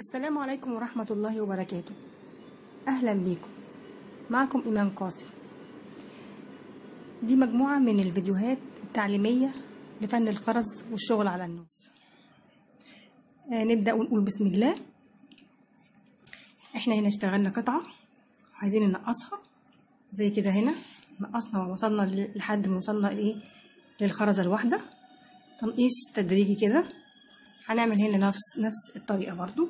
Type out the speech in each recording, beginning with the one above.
السلام عليكم ورحمة الله وبركاته أهلا بيكم معكم إيمان قاسم دي مجموعة من الفيديوهات التعليمية لفن الخرز والشغل على النوس آه نبدأ ونقول بسم الله احنا هنا اشتغلنا قطعة عايزين ننقصها زي كده هنا نقصنا ووصلنا لحد ما وصلنا لايه للخرزة الواحدة تنقيص تدريجي كده هنعمل هنا نفس نفس الطريقة برضو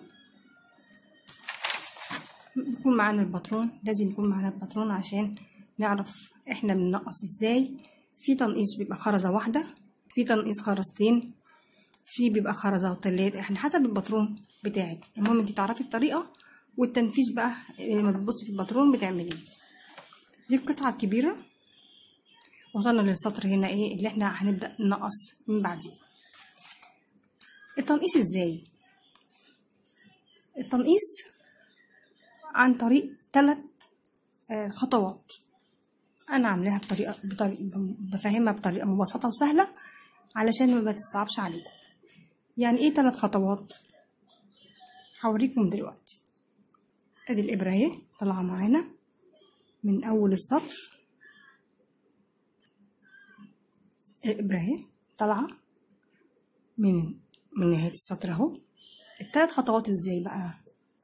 يكون معانا الباترون لازم يكون معانا الباترون عشان نعرف احنا بننقص ازاي في تنقيص بيبقى خرزة واحدة في تنقيص خرزتين في بيبقى خرزة وتلات احنا حسب الباترون بتاعك المهم انت تعرفي الطريقة والتنفيذ بقى لما بتبصي في الباترون بتعمليه دي القطعة الكبيرة وصلنا للسطر هنا ايه اللي احنا هنبدأ ننقص من بعديه التنقيص ازاي التنقيص عن طريق ثلاث خطوات انا عاملاها بطريقه بطريقه بفهمها بطريقه مبسطه وسهله علشان ما تتصعبش عليكم يعني ايه ثلاث خطوات هوريكم دلوقتي ادي الابره اهي طالعه معانا من اول السطر الابره اهي طالعه من من نهايه السطر اهو الثلاث خطوات ازاي بقى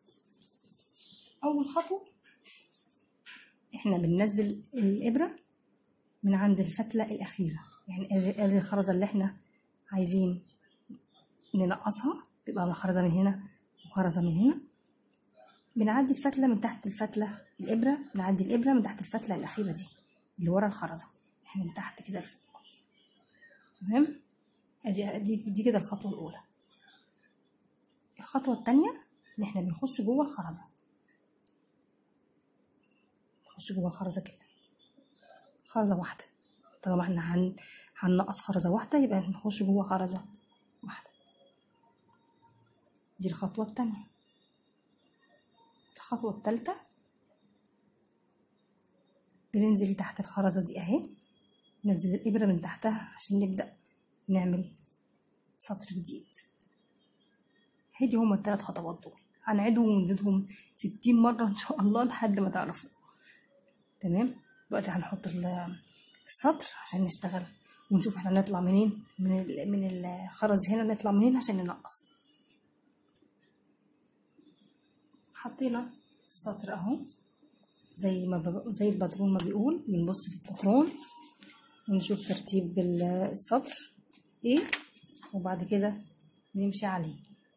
اول خطوه احنا بننزل الابره من عند الفتله الاخيره يعني ادي الخرزه اللي احنا عايزين ننقصها بيبقى خرزه من هنا وخرزه من هنا بنعدي الفتله من تحت الفتله الابره بنعدي الابره من تحت الفتله الاخيره دي اللي ورا الخرزه احنا من تحت كده لفوق تمام ادي دي دي كده الخطوه الاولى الخطوه الثانيه ان احنا بنخش جوه الخرزه نخش جوه الخرزه كده خرزه واحده طالما احنا هن... هننقص خرزه واحده يبقى نخش جوه خرزه واحده دي الخطوه الثانيه الخطوه الثالثه بننزل تحت الخرزه دي اهي ننزل الابره من تحتها عشان نبدا نعمل سطر جديد هدي هما الثلاث خطوات دول هنعيدهم ونزيدهم ستين مرة إن شاء الله لحد ما تعرفوا تمام دلوقتي هنحط السطر عشان نشتغل ونشوف احنا نطلع منين من ال من الخرز هنا نطلع منين عشان ننقص حطينا السطر اهو زي ما زي الباترون ما بيقول بنبص في الباترون ونشوف ترتيب السطر ايه وبعد كده بنمشي عليه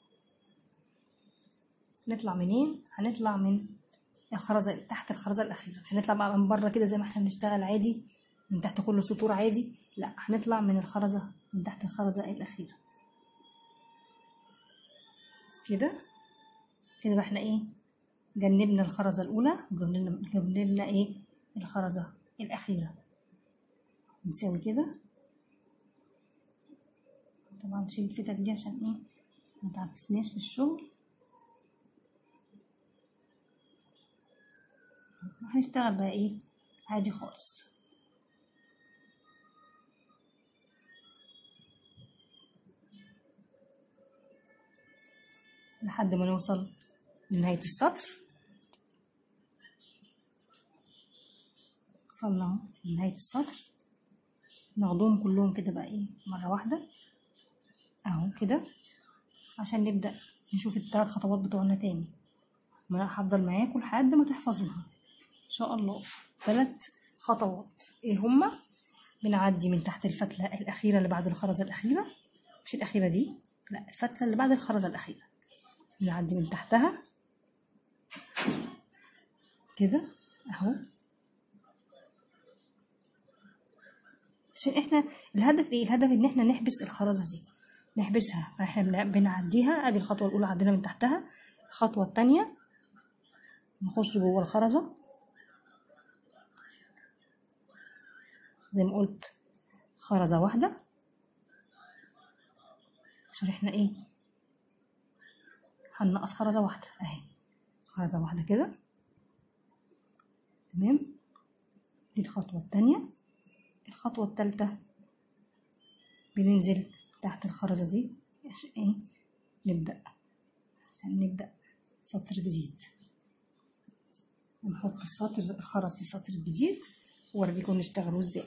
نطلع منين هنطلع من الخرزة تحت الخرزة الأخيرة مش هنطلع بقى من بره كده زي ما احنا بنشتغل عادي من تحت كل سطور عادي لا هنطلع من الخرزة من تحت الخرزة الأخيرة كده كده بقى احنا ايه جنبنا الخرزة الأولى وجنبنا جنبنا ايه الخرزة الأخيرة نساوي كده طبعا نشيل الفتل دي عشان ايه متعكسناش في الشغل هنشتغل بقى ايه عادي خالص لحد ما نوصل لنهاية السطر وصلنا لنهاية السطر ناخدهم كلهم كده بقى ايه مرة واحدة اهو كده عشان نبدأ نشوف الثلاث خطوات بتوعنا تاني ما هفضل معاكم لحد ما تحفظوها ان شاء الله ثلاث خطوات ايه هما بنعدي من تحت الفتله الاخيره اللي بعد الخرزه الاخيره مش الاخيره دي لا الفتله اللي بعد الخرزه الاخيره بنعدي من تحتها كده اهو عشان احنا الهدف ايه الهدف ان احنا نحبس الخرزه دي نحبسها فاحنا بنعديها ادي الخطوه الاولى عدينا من تحتها الخطوه الثانيه نخش جوه الخرزه زي ما قلت خرزة واحدة عشان احنا ايه هننقص خرزة واحدة اهي خرزة واحدة كده تمام دي الخطوة التانية الخطوة التالتة بننزل تحت الخرزة دي عشان ايه نبدأ عشان نبدأ سطر جديد نحط السطر الخرز في السطر الجديد وأوريكم نشتغلوا ازاي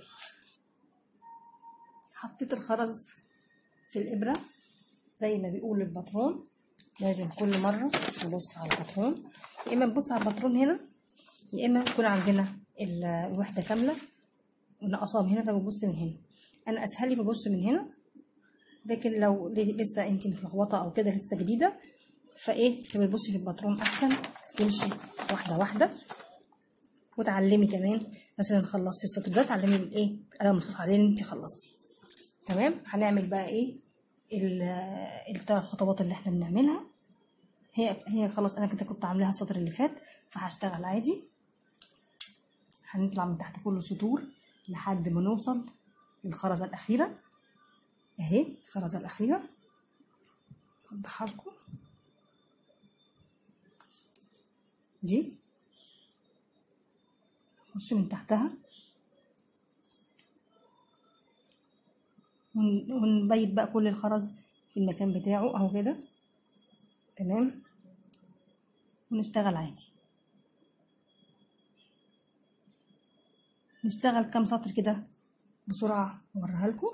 حطيت الخرز في الإبرة زي ما بيقول الباترون لازم كل مرة نبص على الباترون يا إما نبص على الباترون هنا يا إما يكون عندنا الوحدة كاملة ونقصها من هنا فببص من هنا أنا أسهلي ببص من هنا لكن لو لسه انت متلخبطة أو كده لسه جديدة فإيه بتبصي في الباترون أحسن تمشي واحدة واحدة وتعلمي كمان مثلا خلصتي السطر ده تعلمي الايه القلم الرصاص عليه ان انت خلصتي تمام هنعمل بقى ايه الثلاث خطوات اللي احنا بنعملها هي هي خلاص انا كده كنت عاملاها السطر اللي فات فهشتغل عادي هنطلع من تحت كل السطور لحد ما نوصل للخرزة الأخيرة اهي الخرزة الأخيرة اوضحها لكم دي نخش من تحتها ونبيت بقى كل الخرز في المكان بتاعه اهو كده تمام ونشتغل عادي نشتغل كام سطر كده بسرعة اوريها لكم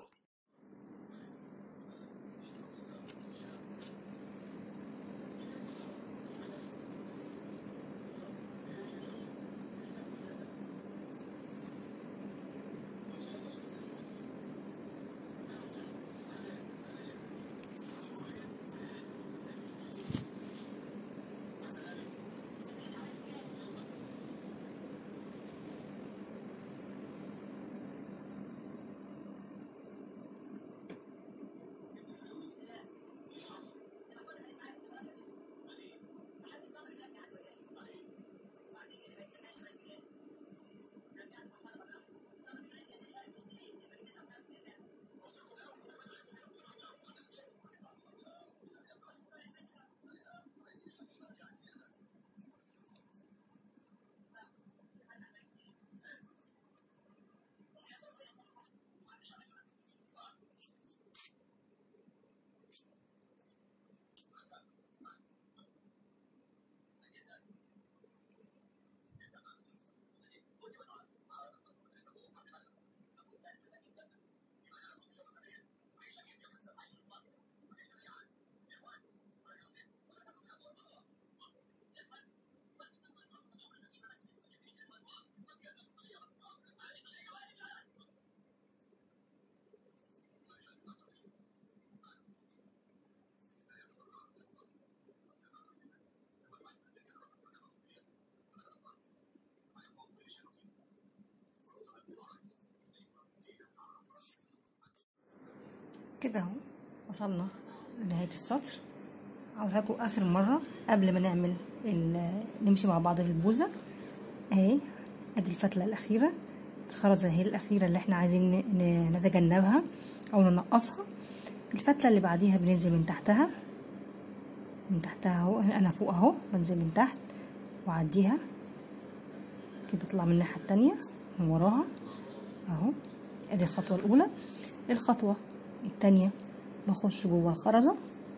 كده اهو وصلنا لنهاية السطر هقولها لكم اخر مرة قبل ما نعمل نمشي مع بعض في البوزة اهي ادي الفتلة الاخيرة الخرزة اهي الاخيرة اللي احنا عايزين نتجنبها او ننقصها الفتلة اللي بعديها بننزل من تحتها من تحتها اهو انا فوق اهو بنزل من تحت واعديها كده اطلع من الناحية التانية من وراها اهو ادي الخطوة الاولى الخطوة التانية بخش جوه الخرزة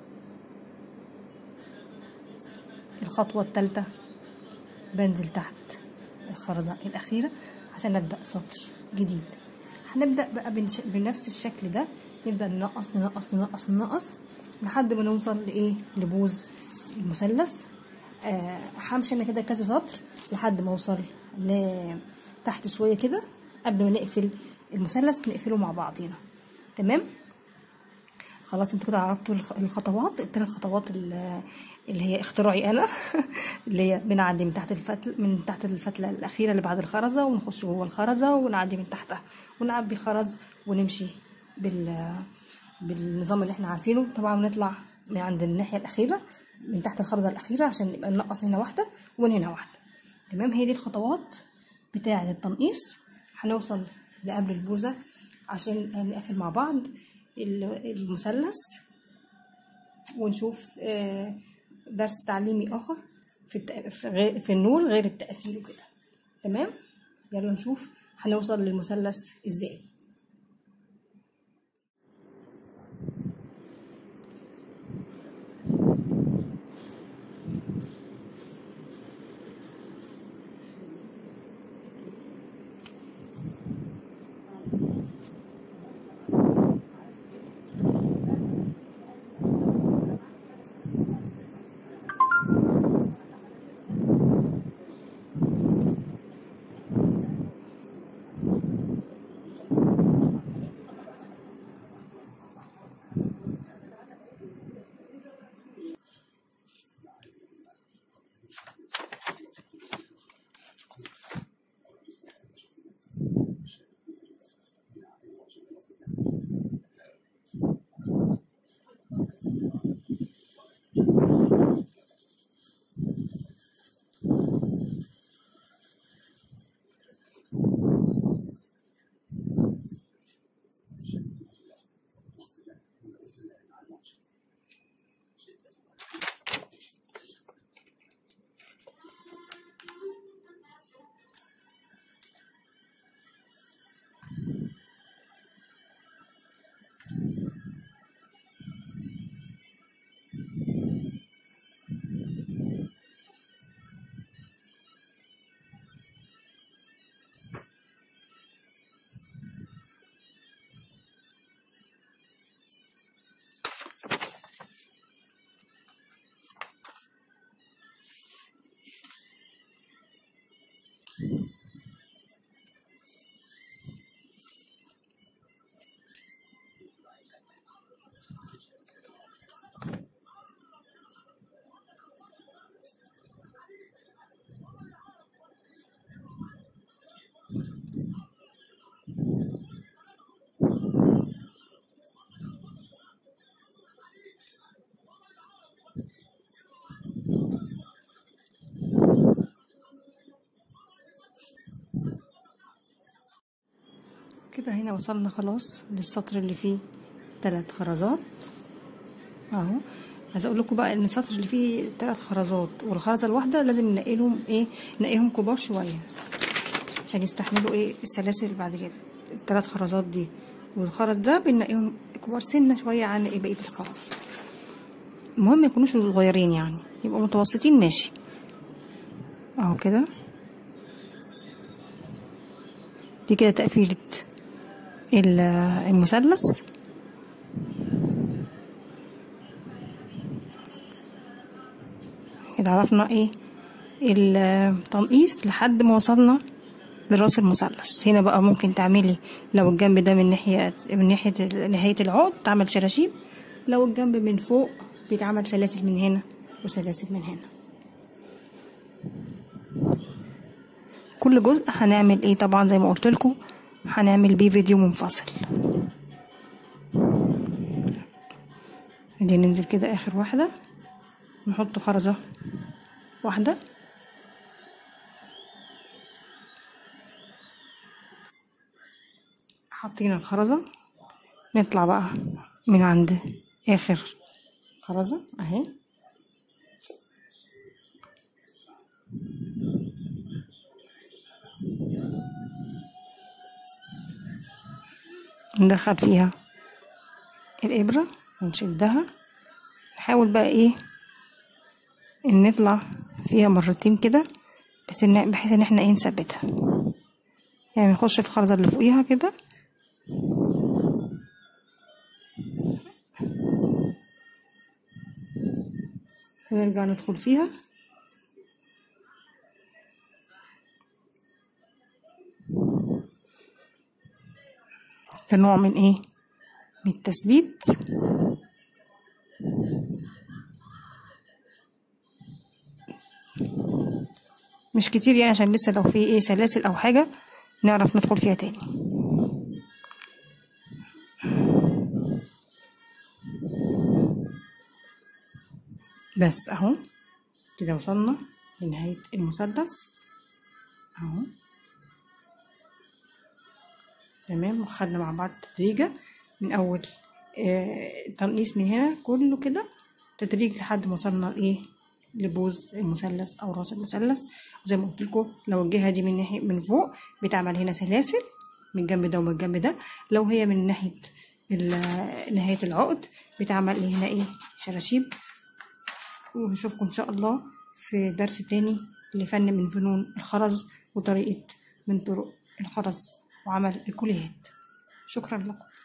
الخطوة التالتة بنزل تحت الخرزة الأخيرة عشان نبدأ سطر جديد هنبدأ بقى بنفس الشكل ده نبدأ ننقص ننقص ننقص ننقص لحد ما نوصل لإيه لبوز المثلث آه همشي أنا كده كذا سطر لحد ما أوصل لتحت شوية كده قبل ما نقفل المثلث نقفله مع بعضينا تمام خلاص انتوا كده عرفتوا الخطوات الثلاث خطوات اللي هي اختراعي انا اللي هي بنعدي من تحت الفتل من تحت الفتله الاخيره اللي بعد الخرزه ونخش جوه الخرزه ونعدي من تحتها ونعبي الخرز ونمشي بال بالنظام اللي احنا عارفينه طبعا نطلع من عند الناحيه الاخيره من تحت الخرزه الاخيره عشان نبقى ننقص هنا واحده ومن هنا واحده تمام هي دي الخطوات بتاعه التنقيص هنوصل لقبل البوزه عشان نقفل مع بعض المثلث ونشوف درس تعليمي اخر في في النور غير التقفيل وكده تمام يلا نشوف هنوصل للمثلث ازاي كده هنا وصلنا خلاص للسطر اللي فيه ثلاث خرزات اهو عايزه اقول لكم بقى ان السطر اللي فيه ثلاث خرزات والخرزه الواحده لازم ننقلهم ايه ننقيهم كبار شويه عشان يستحملوا ايه السلاسل اللي بعد كده الثلاث خرزات دي والخرز ده بننقيهم كبار سنه شويه عن ايه بقيه الخرز المهم يكونوش صغيرين يعني يبقوا متوسطين ماشي اهو كده دي كده تقفيله المثلث كده عرفنا ايه التنقيس لحد ما وصلنا لراس المثلث هنا بقى ممكن تعملي لو الجنب ده من ناحية من ناحية نهاية العقد تعمل شراشيب لو الجنب من فوق بيتعمل سلاسل من هنا وسلاسل من هنا كل جزء هنعمل ايه طبعا زي ما قلت لكم هنعمل بيه فيديو منفصل دي ننزل كده اخر واحدة نحط خرزة واحدة حاطين الخرزة نطلع بقى من عند اخر خرزة اهي ندخل فيها الإبرة ونشدها نحاول بقى ايه ان نطلع فيها مرتين كده بحيث ان بحيث ان احنا ايه نثبتها يعني نخش في الخرزة اللي فوقيها كده ونرجع ندخل فيها كنوع من ايه من التثبيت مش كتير يعني عشان لسه لو في ايه سلاسل او حاجة نعرف ندخل فيها تاني بس اهو كده وصلنا لنهاية المثلث اهو تمام وخدنا مع بعض تدريجة من أول آه تنقيس من هنا كله كده تدريج لحد ما وصلنا لإيه لبوز المثلث أو راس المثلث زي ما قلت لكم لو الجهة دي من ناحية من فوق بتعمل هنا سلاسل من الجنب ده ومن الجنب ده لو هي من ناحية نهاية العقد بتعمل هنا إيه شراشيب ونشوفكم إن شاء الله في درس تاني لفن من فنون الخرز وطريقة من طرق الخرز وعمل الكليات شكرا لكم